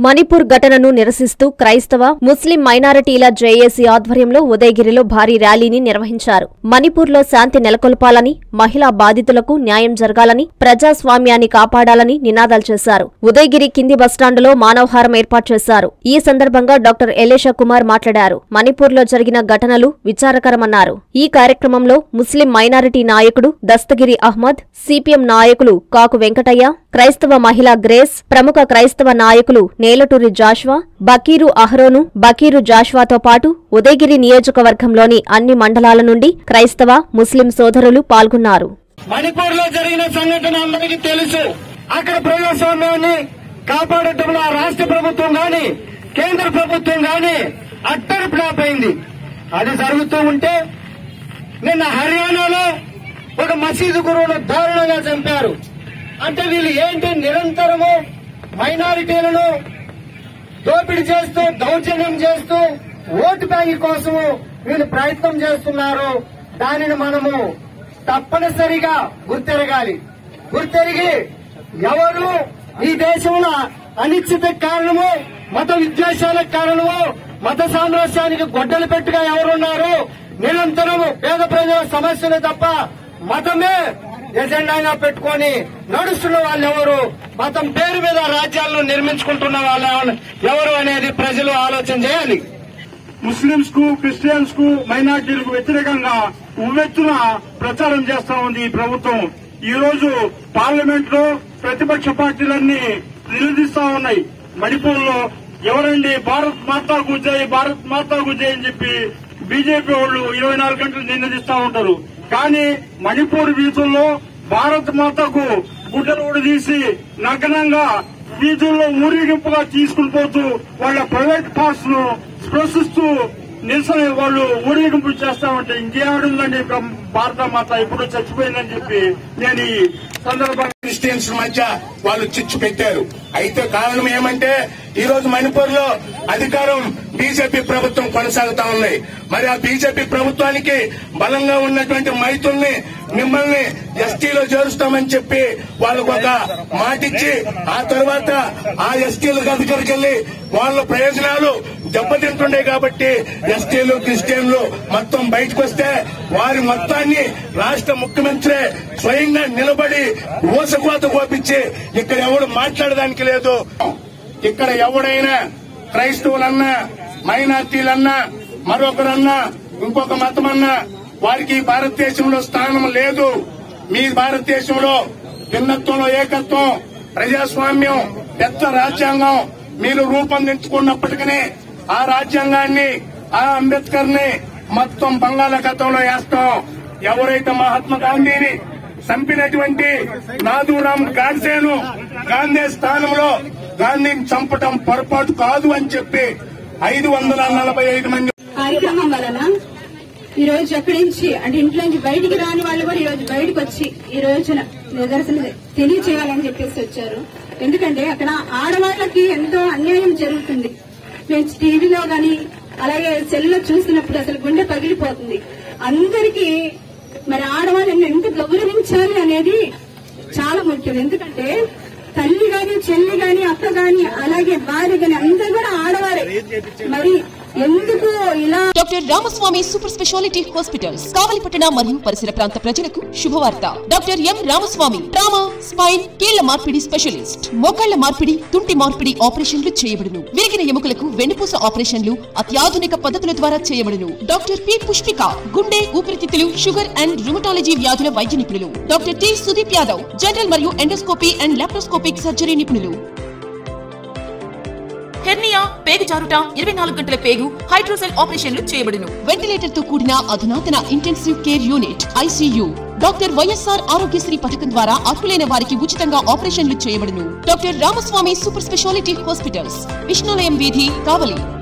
మణిపూర్ ఘటనను నిరసిస్తూ క్రైస్తవ ముస్లిం మైనారిటీల జేఏసీ ఆధ్వర్యంలో ఉదయగిరిలో భారీ ర్యాలీని నిర్వహించారు మణిపూర్లో శాంతి నెలకొల్పాలని మహిళా బాధితులకు న్యాయం జరగాలని ప్రజాస్వామ్యాన్ని కాపాడాలని నినాదాలు చేశారు ఉదయగిరి కింది బస్టాండులో మానవహారం ఏర్పాటు చేశారు ఈ సందర్భంగా డాక్టర్ ఎలేషా కుమార్ మాట్లాడారు మణిపూర్లో జరిగిన ఘటనలు విచారకరమన్నారు ఈ కార్యక్రమంలో ముస్లిం మైనారిటీ నాయకుడు దస్తగిరి అహ్మద్ సిపిఎం నాయకులు కాకు వెంకటయ్య క్రైస్తవ మహిళ గ్రేస్ ప్రముఖ క్రైస్తవ నాయకులు నేలటూరి జాష్వా బకీరు అహ్రోను బకీరు జాష్వాతో పాటు ఉదయగిరి నియోజకవర్గంలోని అన్ని మండలాల నుండి క్రైస్తవ ముస్లిం సోదరులు పాల్గొన్నారు మణిపూర్ లో జరిగిన సంఘటన అందరికీ తెలుసు అక్కడ ప్రజాస్వామ్యాన్ని కాపాడటంలో ఆ రాష్ట్ర ప్రభుత్వం గాని కేంద్ర ప్రభుత్వం గాని అట్టరు ఫ్లాప్ అయింది అది జరుగుతూ ఉంటే నిన్న హర్యానాలో ఒక మసీదు గురువును దారుణంగా చంపారు అంటే వీళ్ళు ఏంటి నిరంతరము మైనారిటీలను దోపిడీ చేస్తూ దౌర్జన్యం చేస్తూ ఓటు బ్యాంక్ కోసము వీళ్ళు ప్రయత్నం చేస్తున్నారు దానిని మనము తప్పనిసరిగా గుర్తెరగాలి గుర్తెరిగి ఎవరు ఈ దేశంలో అనిశ్చిత కారణము మత విద్వేషాలకు కారణము మత సామ్రాజ్యానికి గొడ్డలు పెట్టుగా ఎవరున్నారు నిరంతరము పేద ప్రజల సమస్యలు తప్ప మతమే ఎజెండాగా పెట్టుకొని నడుస్తున్న వాళ్ళు ఎవరు మతం పేరు మీద రాజ్యాలను నిర్మించుకుంటున్న వాళ్ళు ఎవరు అనేది ప్రజలు ఆలోచన చేయాలి ముస్లింస్ కు క్రిస్టియన్స్ కు మైనార్టీలకు వ్యతిరేకంగా ఉవ్వెత్తున ప్రచారం చేస్తా ఉంది ఈ ప్రభుత్వం ఈ రోజు పార్లమెంట్ లో ప్రతిపక్ష పార్టీలన్నీ నిలదీస్తా ఉన్నాయి మణిపూర్ లో ఎవరండి భారత్ మాతాకు జై భారత్ మాతాకు జై అని చెప్పి బీజేపీ వాళ్ళు ఇరవై నాలుగు గంటలు నినదిస్తా ఉంటారు కానీ మణిపూర్ వీధుల్లో భారత్ మాతకు గుడ్డలు తీసి నగ్నంగా వీధుల్లో ఊరేగింపుగా తీసుకుని పోతూ వాళ్ళ ప్రైవేట్ కార్స్ ను స్పృశిస్తూ నిరసన వాళ్ళు ఊరేగింపు చేస్తామంటే ఇంకేముందండి భారత మాత ఎప్పుడో చచ్చిపోయిందని చెప్పి నేను ఈ సందర్భంగా క్రిస్టియన్స్ మధ్య వాళ్ళు చిచ్చు పెట్టారు అయితే కారణం ఏమంటే ఈ రోజు మణిపూర్ లో అధికారం బీజేపీ ప్రభుత్వం కొనసాగుతా ఉన్నాయి మరి ఆ బీజేపీ ప్రభుత్వానికి బలంగా ఉన్నటువంటి మైతుల్ని మిమ్మల్ని ఎస్టీలో చేరుస్తామని చెప్పి వాళ్ళకు ఒక మాటిచ్చి ఆ తర్వాత ఆ ఎస్టీల దగ్గరికి వెళ్లి వాళ్ళ ప్రయోజనాలు దెబ్బతింటుండే కాబట్టి ఎస్టీలు క్రిస్టియన్లు మొత్తం బయటకు వస్తే వారి మొత్తాన్ని రాష్ట్ర ముఖ్యమంత్రి స్వయంగా నిలబడి ఊసకోత కోపించి ఇక్కడ ఎవడు మాట్లాడడానికి లేదు ఇక్కడ ఎవడైనా క్రైస్తవులన్నా మైనార్టీలన్నా మరొకరన్నా ఇంకొక మతమన్నా వారికి ఈ భారతదేశంలో స్థానం లేదు మీ భారతదేశంలో భిన్నత్వంలో ఏకత్వం ప్రజాస్వామ్యం పెద్ద రాజ్యాంగం మీరు రూపొందించుకున్నప్పటికీ ఆ రాజ్యాంగాన్ని ఆ అంబేద్కర్ ని మొత్తం బంగాళాఖాతంలో వేస్తాం ఎవరైతే మహాత్మా గాంధీని చంపినటువంటి నాదూరామ్ గాడ్సేను గాంధీ స్థానంలో గాంధీని చంపటం పొరపాటు కాదు అని చెప్పి ఐదు వందల నలభై ఐదు మంది కార్యక్రమం వలన ఈ రోజు ఎక్కడి నుంచి అంటే ఇంట్లో నుంచి బయటికి రాని వాళ్ళు కూడా ఈ రోజు బయటకు వచ్చి ఈ రోజున నిదర్శన తెలియచేయాలని చెప్పేసి వచ్చారు ఎందుకంటే అక్కడ ఆడవాళ్ళకి ఎంతో అన్యాయం జరుగుతుంది మేము టీవీలో గాని అలాగే సెల్లో చూసినప్పుడు అసలు గుండె పగిలిపోతుంది అందరికీ మరి ఆడవాళ్ళని ఎంత గౌరవించాలి అనేది చాలా ముఖ్యం ఎందుకంటే తల్లి గాని చెల్లి గాని అక్క గాని అలాగే భార్య గాని అందరూ కూడా ఆడవారే మరి ఎందుకు ఇలా doctor Ramaswamy super speciality hospitals కావలిపట్టణ మరియు పరిసర ప్రాంత ప్రజలకు శుభవార్త doctor M Ramaswamy trauma spine కీళ్ల మార్పిడి స్పెషలిస్ట్ మోకాళ్ల మార్పిడి తుంటి మార్పిడి ఆపరేషన్లు చేయబడును విరిగిన ఎముకలకు వెన్నుపూస ఆపరేషన్లు అత్యాధునిక పద్ధతుల ద్వారా చేయబడును డాక్టర్ పి పుష్పిక గుండె ఊపిరితిత్తులు షుగర్ అండ్ రుమటాలజీ వ్యాధుల వైద్య నిపుణులు doctor T Sudeep Yadav general మరియు ఎండోస్కోపీ అండ్ లాప్రోస్కోపిక్ సర్జరీ నిపుణులు హెర్నియా పేగు జారుట ఇరవై నాలుగు గంటల పేగు హైడ్రోసెల్ ఆపరేషన్లు చేయబడును వెంటిలేటర్ తో కూడిన అధునాతన intensive care unit ICU doctor YSR Aarogyasri పథకం ద్వారా అర్హులైన వారికి ఉచితంగా ఆపరేషన్లు చేయబడును doctor Ramaswamy super speciality hospitals Vishnulayam వీధి కావలి